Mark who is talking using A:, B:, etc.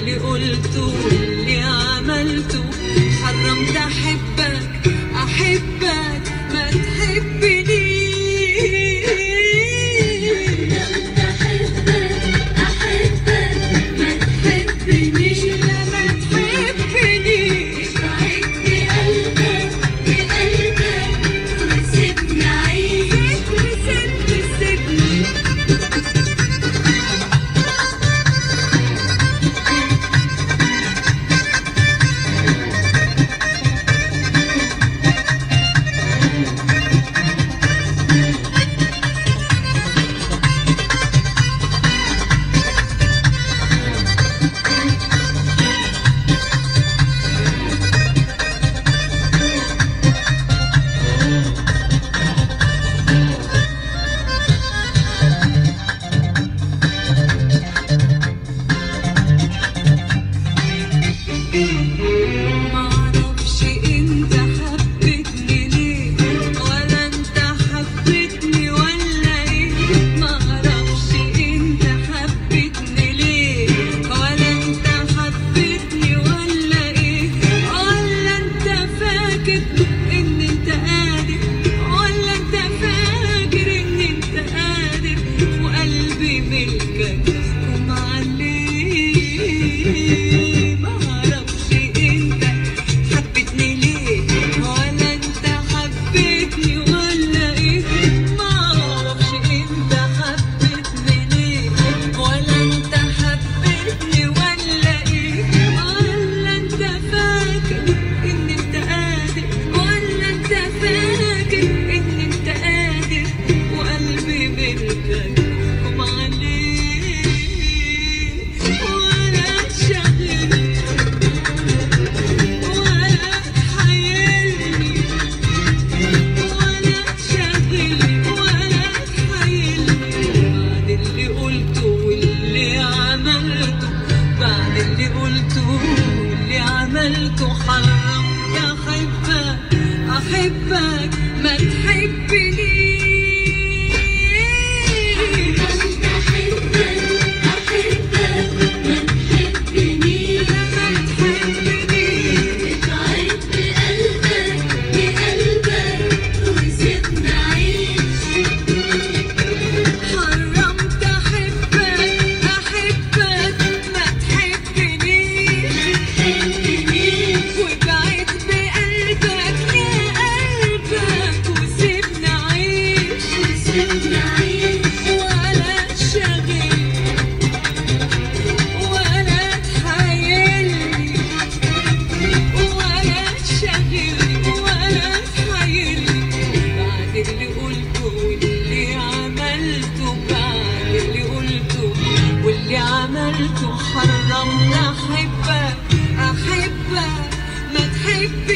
A: اللي قلته واللي عملته حرمت احبك احبك ما تحبنيش لا ما تحبنيش سيبني سيبني سيبني معرفش انت حبيتني ليه ولا انت حبيتني ولا ايه معرفش انت حبيتني ليه ولا انت حبيتني ولا ايه ولا انت فاكر ان انت قادر ولا انت فاكر ان انت قادر وقلبي ملكك يحكم عليه معرفش انت حبيتني ليه ولا انت حبيتني ولا ايه معرفش انت حبيتني ليه ولا انت حبيتني ولا ايه ولا انت فاكر ان انت قادر ولا انت فاكر ان انت قادر وقلبي ملكك يحكم عليه ولا تشغلني ولا تحيرني ولا تشغلني ولا تحيرني بعد اللي قلته واللي عملته بعد اللي قلته واللي عملته حرمت احبك احبك ما تحبنيش ما تحبنيش حرمت احبك احبك ما تحبنيش وبعد بقلبك يا قلبك وسيبني اعيش ولا تشغل ولا تحايلني ولا تشغلني ولا تحايلني بعد اللي قلته واللي عملته بعد اللي قلته واللي عملته حرمت احبك احبك ما تحبنيش